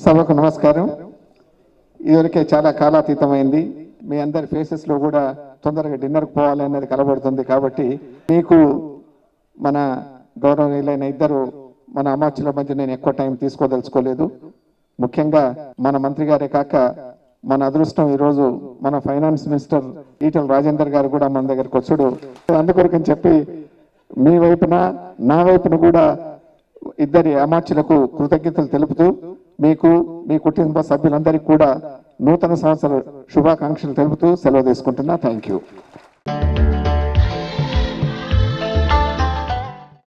సభకు నమస్కారం ఇదివరకే చాలా కాలాతీతమైంది మీ అందరి ఫేసెస్ లో కూడా తొందరగా డిన్నర్కి పోవాలి అనేది కలబడుతుంది కాబట్టి మీకు మన గౌరవనీయులైన ఇద్దరు మన అమాత్యుల మధ్య నేను ఎక్కువ టైం తీసుకోదలుచుకోలేదు ముఖ్యంగా మన మంత్రి గారే కాక మన అదృష్టం ఈరోజు మన ఫైనాన్స్ మినిస్టర్ ఈటల రాజేందర్ గారు కూడా మన దగ్గరకు వచ్చుడు అందుకొరకని చెప్పి మీ వైపున నా వైపున కూడా ఇద్దరి అమాత్యులకు కృతజ్ఞతలు తెలుపుతూ మీకు మీ కుటుంబ సభ్యులందరికీ కూడా నూతన సంవత్సర శుభాకాంక్షలు తెలుపుతూ సెలవు తీసుకుంటున్నా థ్యాంక్ యూ